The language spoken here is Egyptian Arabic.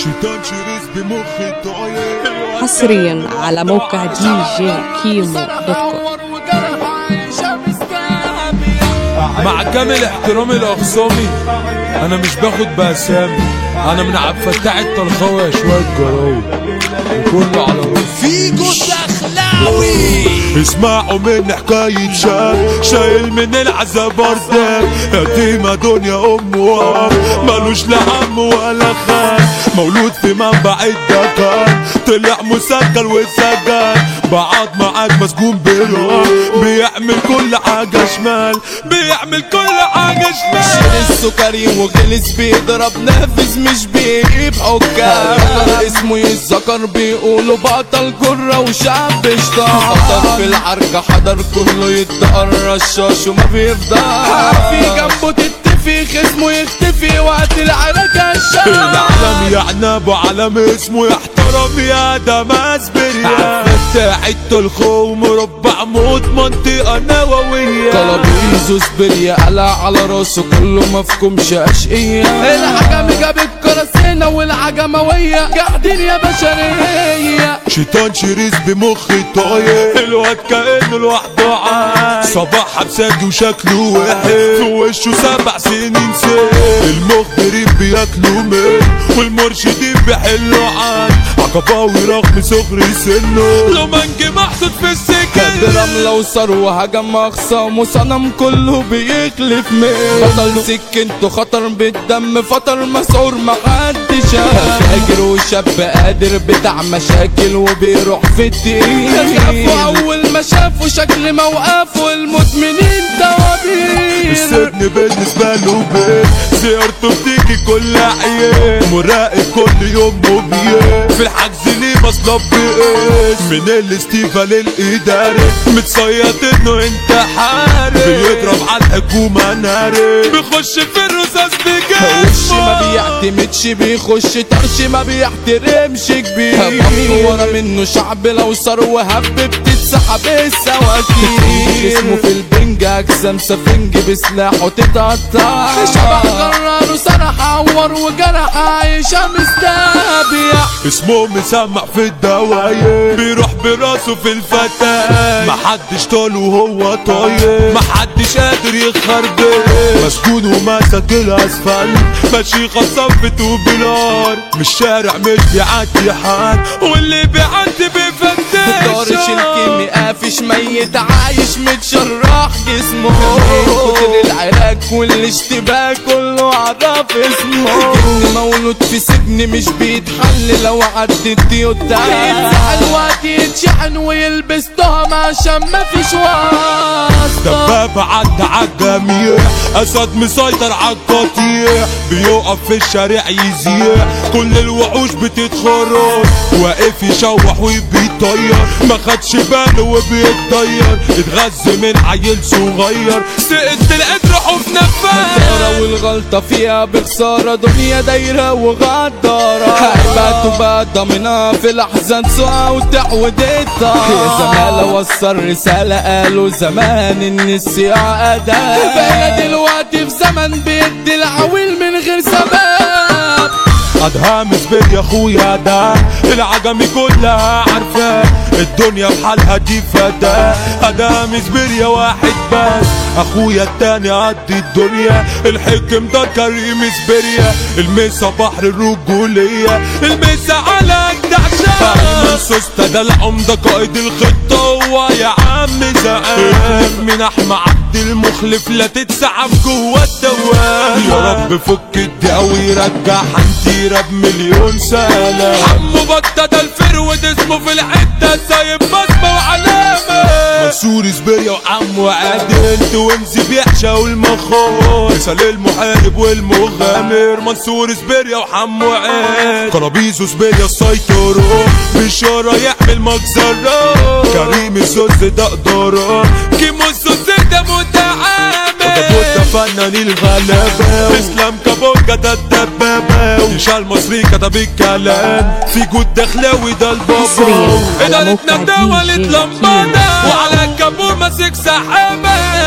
شيطان شريس بمخي طاير حصريا على موقع دي جي كيمو دوت كوم مع كامل احترامي لاخصامي انا مش باخد باسامي انا من عبد الفتاح الطلخاوي يا شويه جراوي وكله على راسي فيجو دخلاوي اسمعوا من حكاية شاب شايل من العذاب بردان يتيمة دنيا أم وأب ملوش لا عم ولا خال مولود في منبع الدكان طلع مسجل وسجل بعض معاك مسجون بروح بيعمل كل حاجة شمال بيعمل كل حاجة شمال شيل السكري وجلس بيضرب نافذ مش بيجيب حكام اسمه يتذكر بيقولوا بطل جرة وشعب اشتهر خطر في العركة حضر كله يتدقر رشاش وما بيفضل في جنبه تتفي خصمه يختفي وقت العركة الشعب العالم يعنب وعلم اسمه يحترم يا دماس بريا بتاعت الخو مربع موت منطقة نووية طلبيزو سبريا قلع على راسه كله مفكومش اشقية العجم جابت كراسينا والعجموية قاعدين يا بشرية شيطان شريس بمخي طاير الواد كأنه لوحده عايش صباح بساجي وشكله وحش في وشه سبع سنين سيف المخبرين بياكلوا من والمرشدين بيحلوا عن عقباوي رغم صغر سنه لو منجي محطوط في السكن برملة وثروة هجم أخصام وصنم كله بيخلف من بطل سكنته خطر بالدم فطر مسعور محدش فاجر وشاب قادر بتاع مشاكل وبيروح في الدين خافوا أول ما شافوا شكل موقفه المدمنين توابير السجن بالنسبة له بيت زيارته بتيجي كل عيال مراقب كل يوم مبيت في الحجز ليه مصلب بقيس من الاستيفا للإداري متصيد انه انت حارب بيضرب على الحكومة ناري بيخش في الرصاص وش ما بجسمه بيعتمدش بيخش طرش ما بيحترمش كبير هبط ورا منه شعب لو صار وهب بتتسحب السواكير اسمه في البنج اجسام سفنج بسلاحه تتقطع شبح غرر وسرح عور وجرح عايشة مستابيع اسمه مسمع في الدواير بيروح براسه في الفتاة محدش طال وهو طاير محدش قادر يخربط مسجون وماسك الاسفل ماشي خصم في توبيلار مش شارع مش بيعدي حد واللي بيعدي بيفتش طارش الكيمي قافش ميت عايش متشرح جسمه كتر العلاج والاشتباه كله عرف اسمه جن مولود في سجن مش بيتحل لو عدت ديوتا يتزعل وقت يتشحن ويلبس تهم عشان مفيش واسطة دبابة عدى عالجميع اسد مسيطر عالقطيع بيقف في الشارع يزيع كل الوحوش بتتخرج واقف يشوح وبيطير ما خدش باله وبيتطير اتغذى من عيل صغير سقت لقيت روحه في نفاس الخسارة والغلطة فيها بخسارة دنيا دايرة وغدارة هيباتوا بقى ضامنها في الأحزان سوء وتعودتها يا زمالة وصل رسالة قالوا زمان إن السياعة أداة بقينا دلوقتي في زمن بيدي العويل من غير سبب ادهام سبير يا اخويا ده العجمي كلها عارفاه الدنيا بحالها دي فدا ادهام سبير يا واحد بس اخويا التاني قد الدنيا الحكم ده كريم سبيريا الميسا بحر الرجولية الميسا على الدعشة من سوسته ده العمدة قائد الخطة هو يا عم زعام من احمى عبد المخلف لا تتسعب جوه الدوام يا رب فك الدقا ويرجع حنتيرة بمليون سنة حمو بطة ده الفرود اسمه في الحتة سايب بصمة وعلامة منصور سبيريا وعمو عادل توينز بيحشى والمخور مثال المحارب والمغامر منصور سبيريا وحمو عادل كرابيزو سبيريا السيطرة بشارة يعمل مجزرة كريم الزوز ده قدرة كيمو الزوز ده متعامل كابوتا فنان الغلابة اسلام كابوكا ده الدبابة وشال مصري كتب الكلام في جود دخلاوي ده حصرياً البابا على ادارتنا موقع دولة DJ لمبادة وعلى الكابور ماسك سحابة